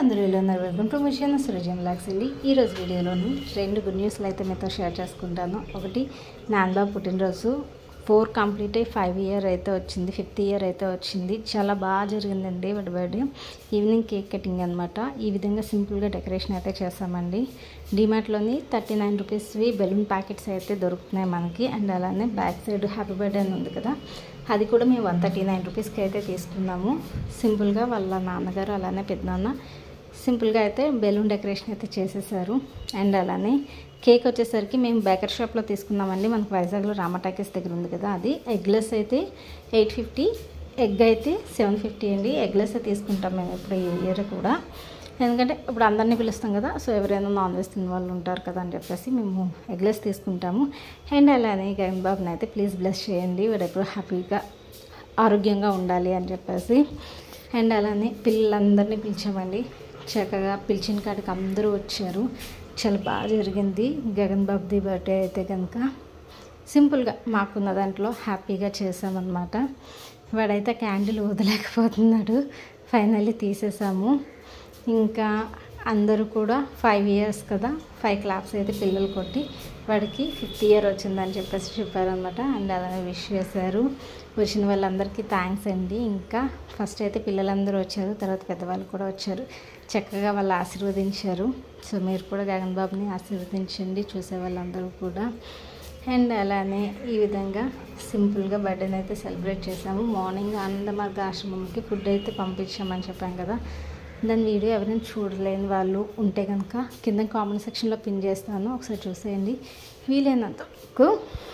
అందరూ ఎలా ఉన్నారు వెల్కమ్ టు మిషన్ సృజన్ లాక్స్ అండి ఈరోజు వీడియోలోను రెండు గుడ్ న్యూస్లు అయితే మీతో షేర్ చేసుకుంటాను ఒకటి నాందా పుట్టినరోజు ఫోర్ కంప్లీట్ అయ్యి ఫైవ్ ఇయర్ అయితే వచ్చింది ఫిఫ్త్ ఇయర్ అయితే వచ్చింది చాలా బాగా జరిగిందండి వాడి బర్త్డే ఈవినింగ్ కేక్ కటింగ్ అనమాట ఈ విధంగా సింపుల్గా డెకరేషన్ అయితే చేస్తామండి డిమార్ట్లోని థర్టీ నైన్ రూపీస్వి బెలూన్ ప్యాకెట్స్ అయితే దొరుకుతున్నాయి మనకి అండ్ అలానే బ్యాక్ సైడ్ హ్యాపీ బర్త్డే అని ఉంది కదా అది కూడా మేము వన్ థర్టీ నైన్ రూపీస్కి అయితే తీసుకున్నాము సింపుల్గా వాళ్ళ నాన్నగారు అలానే పెద్దనాన్న సింపుల్గా అయితే బెలూన్ డెకరేషన్ అయితే చేసేసారు అండ్ అలానే కేక్ వచ్చేసరికి మేము బేకర్ షాప్లో తీసుకున్నామండి మనకు వైజాగ్లో రామటాకీస్ దగ్గర ఉంది కదా అది ఎగ్లెస్ అయితే ఎయిట్ ఫిఫ్టీ ఎగ్ అయితే సెవెన్ ఫిఫ్టీ అండి ఎగ్లెస్ తీసుకుంటాం మేము ఇప్పుడు ఈ ఇయర్ కూడా ఎందుకంటే ఇప్పుడు అందరినీ పిలుస్తాం కదా సో ఎవరైనా నాన్ వెజ్ తిన్న వాళ్ళు ఉంటారు కదా అని చెప్పేసి మేము ఎగ్లెస్ తీసుకుంటాము అండ్ అలానే గగన్ బాబుని అయితే ప్లీజ్ బ్లెస్ చేయండి వాడు ఎప్పుడు హ్యాపీగా ఆరోగ్యంగా ఉండాలి అని చెప్పేసి అండ్ అలానే పిల్లలందరినీ పిలిచామండి చక్కగా పిలిచిన కాడికి అందరూ వచ్చారు చాలా బాగా జరిగింది గగన్ బాబుది బర్త్డే అయితే కనుక సింపుల్గా మాకున్న దాంట్లో హ్యాపీగా చేసామన్నమాట వాడైతే క్యాండిల్ వదలేకపోతున్నాడు ఫైనల్లీ తీసేసాము ఇంకా అందరూ కూడా ఫైవ్ ఇయర్స్ కదా ఫైవ్ క్లాప్స్ అయితే పిల్లలు కొట్టి వాడికి ఫిఫ్త్ ఇయర్ వచ్చిందని చెప్పేసి చెప్పారనమాట అండ్ అలానే విష్ చేశారు వచ్చిన వాళ్ళందరికీ థ్యాంక్స్ అండి ఇంకా ఫస్ట్ అయితే పిల్లలందరూ వచ్చారు తర్వాత పెద్దవాళ్ళు కూడా వచ్చారు చక్కగా వాళ్ళు ఆశీర్వదించారు సో మీరు కూడా గగన్ బాబుని ఆశీర్వదించండి చూసే వాళ్ళందరూ కూడా అండ్ అలానే ఈ విధంగా సింపుల్గా బర్త్డేని అయితే సెలబ్రేట్ చేసాము మార్నింగ్ ఆనందమార్గ ఆశ్రమంకి ఫుడ్ అయితే పంపించామని చెప్పాం కదా దాని వీడియో ఎవరైనా చూడలేని వాళ్ళు ఉంటే కనుక కింద కామెంట్ సెక్షన్లో పిన్ చేస్తాను ఒకసారి చూసేయండి వీలైనంత వరకు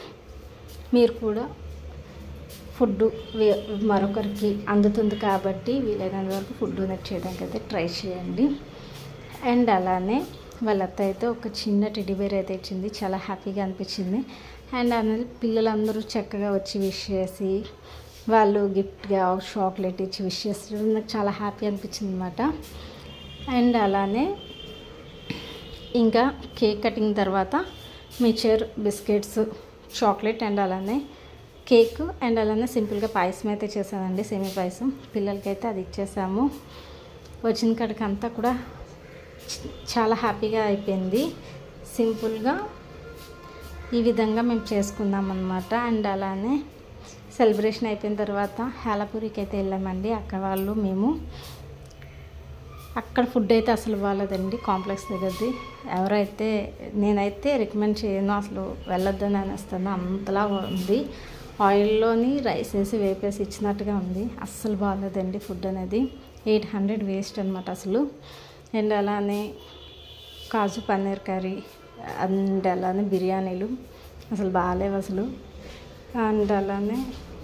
మీరు కూడా ఫుడ్ మరొకరికి అందుతుంది కాబట్టి వీలైనంత వరకు ఫుడ్ డొనేట్ చేయడానికి అయితే ట్రై చేయండి అండ్ అలానే వాళ్ళ అత్త అయితే ఒక చిన్న టెడ్డీ బేర్ అయితే ఇచ్చింది చాలా హ్యాపీగా అనిపించింది అండ్ అనేది పిల్లలందరూ చక్కగా వచ్చి విష్ చేసి వాళ్ళు గిఫ్ట్గా చాక్లెట్ ఇచ్చి విష్ చేస్తారు నాకు చాలా హ్యాపీ అనిపించింది అనమాట అండ్ అలానే ఇంకా కేక్ కటింగ్ తర్వాత మిక్చర్ బిస్కెట్స్ చాక్లెట్ అండ్ అలానే కేక్ అండ్ అలానే సింపుల్గా పాయసం అయితే చేశానండి సేమి పాయసం పిల్లలకైతే అది ఇచ్చేసాము వచ్చిన కాడికి అంతా కూడా చాలా హ్యాపీగా అయిపోయింది సింపుల్గా ఈ విధంగా మేము చేసుకున్నాం అనమాట అండ్ అలానే సెలబ్రేషన్ అయిపోయిన తర్వాత హేలపూరికి అయితే వెళ్ళామండి అక్కడ వాళ్ళు మేము అక్కడ ఫుడ్ అయితే అసలు బాగాలేదండి కాంప్లెక్స్ దగ్గరది ఎవరైతే నేనైతే రికమెండ్ చేయను అసలు వెళ్ళొద్దని అనేస్తాను అంతలా ఉంది ఆయిల్లోని రైస్ వేసి వేపేసి ఇచ్చినట్టుగా ఉంది అస్సలు బాగాలేదండి ఫుడ్ అనేది ఎయిట్ హండ్రెడ్ వేస్ట్ అనమాట అసలు అండ్ అలానే కాజు పన్నీర్ కర్రీ అండ్ అలానే బిర్యానీలు అసలు బాగాలేవు అసలు అండ్ అలానే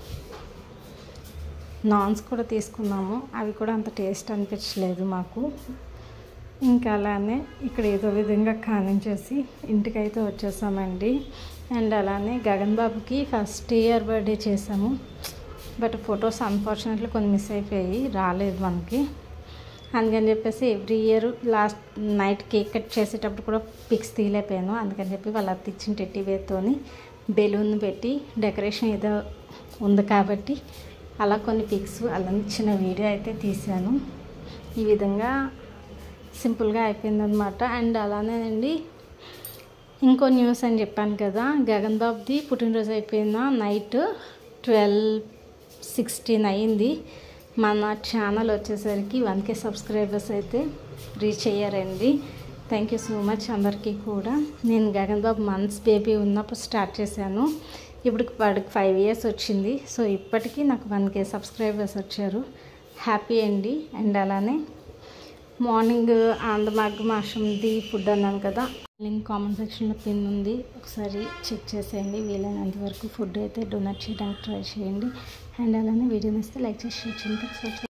నాన్స్ కూడా తీసుకున్నాము అవి కూడా అంత టేస్ట్ అనిపించలేదు మాకు ఇంకా అలానే ఇక్కడ ఏదో విధంగా కానించేసి ఇంటికైతే వచ్చేసామండి అండ్ అలానే గగన్ బాబుకి ఫస్ట్ ఇయర్ బర్త్డే చేసాము బట్ ఫొటోస్ అన్ఫార్చునేట్లీ కొన్ని మిస్ అయిపోయి రాలేదు మనకి అందుకని చెప్పేసి every year last night cake cut చేసేటప్పుడు కూడా పిక్స్ తీయలేకపోయాను అందుకని చెప్పి వాళ్ళ అత్త ఇచ్చిన టెట్టి వేతోని బెలూన్ పెట్టి డెకరేషన్ ఏదో ఉంది కాబట్టి అలా కొన్ని పిక్స్ అలా చిన్న వీడియో అయితే తీశాను ఈ విధంగా సింపుల్గా అయిపోయిందనమాట అండ్ అలానేనండి ఇంకో న్యూస్ అని చెప్పాను కదా గగన్ బాబుది పుట్టినరోజు అయిపోయిన నైట్ ట్వెల్వ్ సిక్స్టీన్ అయింది మన ఛానల్ వచ్చేసరికి వన్ కే సబ్స్క్రైబర్స్ అయితే రీచ్ అయ్యారండి థ్యాంక్ యూ సో మచ్ అందరికీ కూడా నేను గగన్ బాబు మంత్స్ బేబీ ఉన్నప్పుడు స్టార్ట్ చేశాను ఇప్పుడు వాడికి ఫైవ్ ఇయర్స్ వచ్చింది సో ఇప్పటికీ నాకు వన్ కే సబ్స్క్రైబర్స్ వచ్చారు హ్యాపీ అండి అండ్ అలానే మార్నింగ్ ఆంధ్రమార్గం ఆశ్రమంది ఫుడ్ అన్నాను కదా లింక్ కామెంట్ సెక్షన్లో పిన్ ఉంది ఒకసారి చెక్ చేసేయండి వీలైనంత వరకు ఫుడ్ అయితే డొనేట్ చేయడానికి ట్రై చేయండి అండ్ అలానే వీడియో ఇస్తే లైక్ చేసి షేర్ చేయండి